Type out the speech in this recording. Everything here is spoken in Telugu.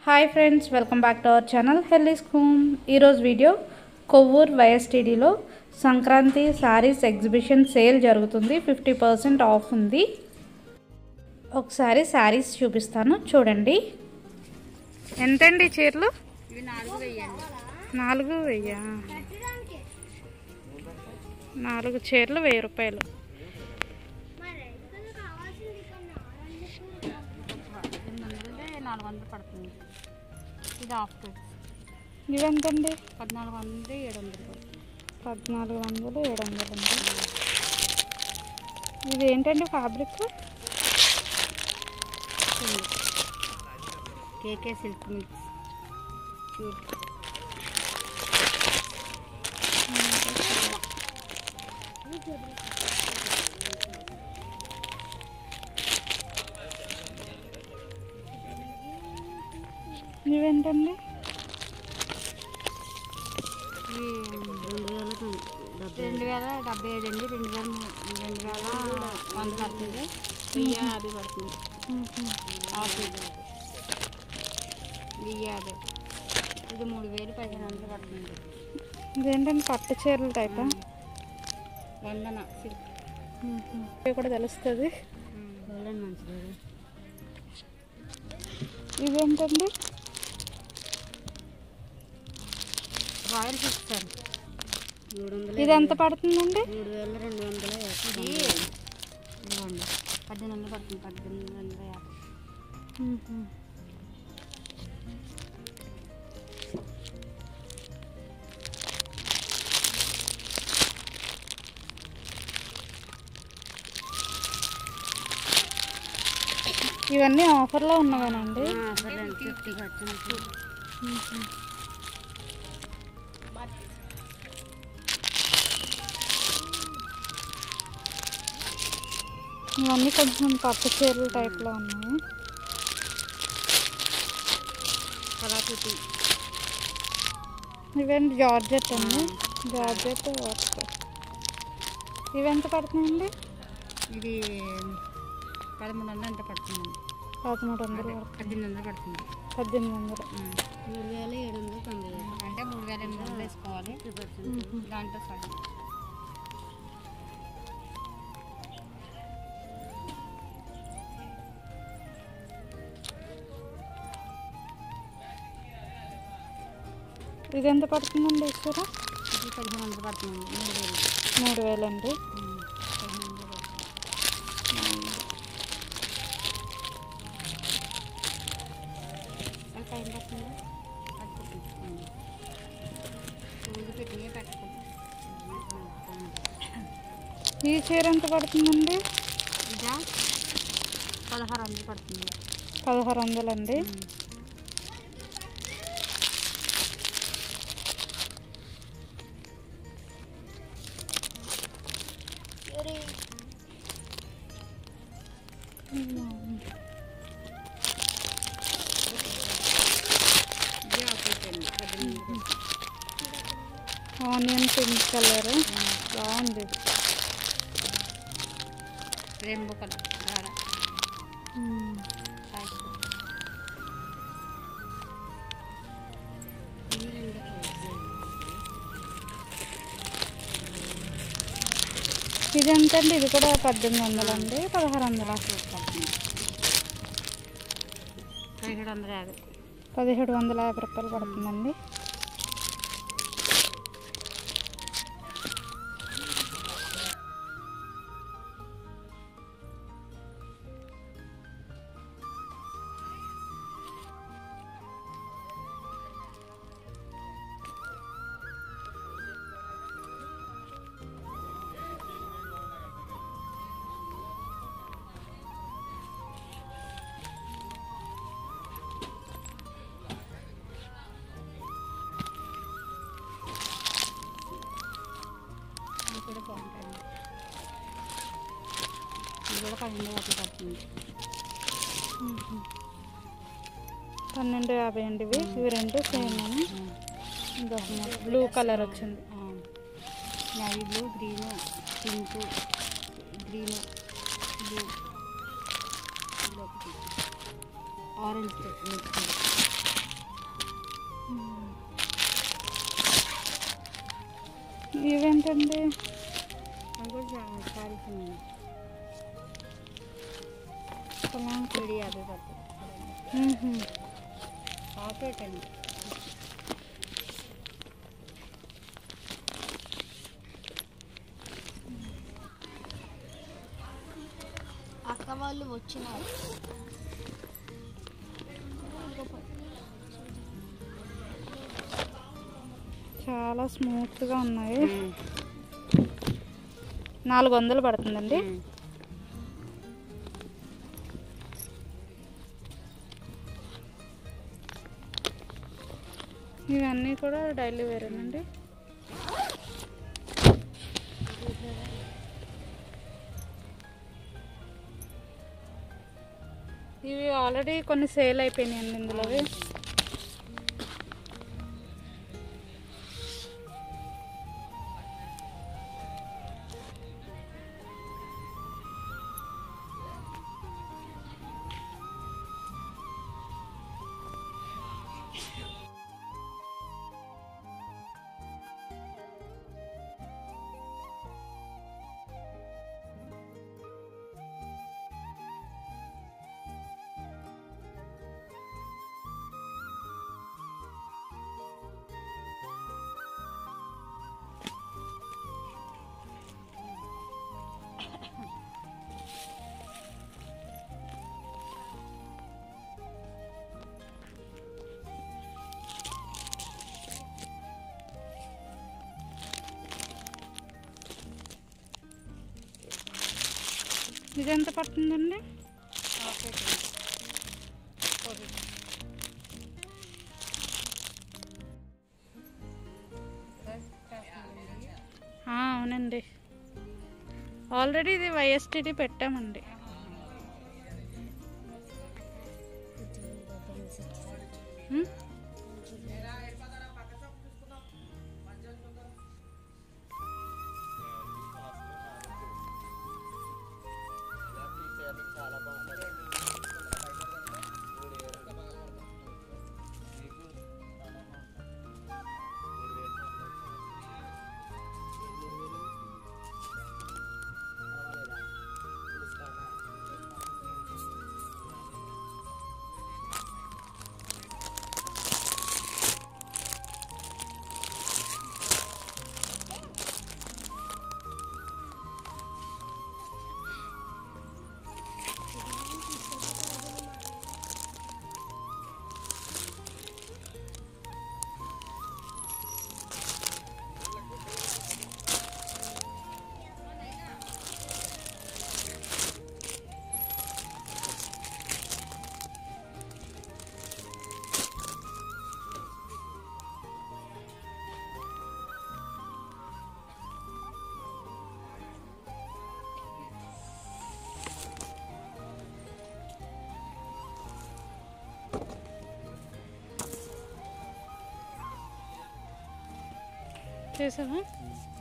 Hi friends welcome back to our channel Helly's home ఈరోజు వీడియో కొవ్వూర్ వైఎస్టీడీలో సంక్రాంతి శారీస్ ఎగ్జిబిషన్ సేల్ జరుగుతుంది ఫిఫ్టీ పర్సెంట్ ఆఫ్ ఉంది ఒకసారి శారీస్ చూపిస్తాను చూడండి ఎంతండి చీరలు ఇవి నాలుగు వెయ్యండి నాలుగు వెయ్య నాలుగు చీరలు వెయ్యి రూపాయలు ఎనిమిది వందలదే నాలుగు వందలు పడుతుంది ఇది హాఫ్ ప్లేట్స్ ఇవెంతండి పద్నాలుగు వందలు ఏడు వందలు పడుతుంది పద్నాలుగు వందలు ఏడు వందలు అండి ఇది ఏంటండి ఫ్యాబ్రిక్ కేకే సిల్క్ మిక్స్ చూడు ఇవేంటండి ఇవి రెండు వేల డెబ్బై ఐదు అండి రెండు వేల ము- రెండు వేల వంద పడుతుంది వెయ్యి యాభై పడుతుంది హాఫ్ ఇది వెయ్యి యాభై ఇది మూడు వేలు పదిహేను వందలు పడుతుంది ఇదేంటండి పట్టు చీరల టైపా వందన సిల్క్ ఇవి కూడా తెలుస్తుంది వెళ్ళండి మంచిది ఇదేంటండి రాయల్ సిల్క్ సార్ మూడు వందలు ఇది ఎంత పడుతుందండి మూడు వేల రెండు వందల ఇది ఇదిగోండి పద్దెనిమిది వందలు పడుతుంది పద్దెనిమిది వందల యాభై ఇవన్నీ ఆఫర్లో ఉన్నవేనండి సరేండి ఫిఫ్టీ పడుతుంది ఇవన్నీ కొంచెం పట్టు చీరల టైప్లో ఉన్నాయి కళాకృతి ఇవేంటి జార్జెట్ అండి జార్జెట్ వర్క్ ఇవెంత పడుతున్నాయండి ఇది పదమూడు వందలు ఎంత పడుతుందండి పదమూడు వందలు వరకు పద్దెనిమిది వందలు పడుతుంది పద్దెనిమిది వందలు మూడు వేల ఏడు వందలు తొంభై అంటే మూడు వేల ఎనిమిది వందలు వేసుకోవాలి దాంట్లో సగం ఇది ఎంత పడుతుందండి ఈశ్వర ఇది పదిహేను వందలు పడుతుంది మూడు వేలు మూడు వేలండి ఉమ్, పదిహేను వందలు పడుతుంది. అది టైం పడుతుందా పట్టుకుంటుంది రోజు పెట్టినే పెట్టుకుంటాం ఈ చీర ఎంత పడుతుందండి ఇదా పదహారు వందలు పడుతుంది పదహారు వందలండి ఇది ఆపేటండి పద్దెనిమిది వందలు. ఆనియన్ పింక్ కలర్ బాగుంది ఇది. రెయిన్బో కలర్ దార ఉమ్. సాయిస్ ఇది రెండు ఇది ఎంత అండి ఇది కూడా పద్దెనిమిది వందలండి పదహారు వందల పదిహేడు వందల యాభై పదిహేడు వందల యాభై రూపాయలు పడుతుందండి ఇది కూడా బాగుంటుంది ఇది కూడా పన్నెండు వందలు పడుతుంది పన్నెండు యాభై అండి ఇవి ఇవి రెండు సేమ్ అని బ్లూ కలర్ వచ్చింది navy blue green pink green blue orange mix ఏంటండి అది కూడా సారీస్ ఉన్నాయి పొలం ఏడు యాభై పడుతుంది మ్మ్హ. పాకెట్ అండి అక్క వాళ్ళు వచ్చినారు చాలా స్మూత్గా ఉన్నాయి నాలుగు వందలు పడుతుందండి ఇవన్నీ కూడా డైలీ వేరేనండి ఇవి ఆల్రెడీ కొన్ని సేల్ అయిపోయినాయండి ఇందులోవి ఇది ఎంత పడుతుందండి పాకెట్ ఆ, అవునండి ఆల్రెడీ ఇది వైఎస్టీడీ పెట్టామండి ఉమ్, చేసావా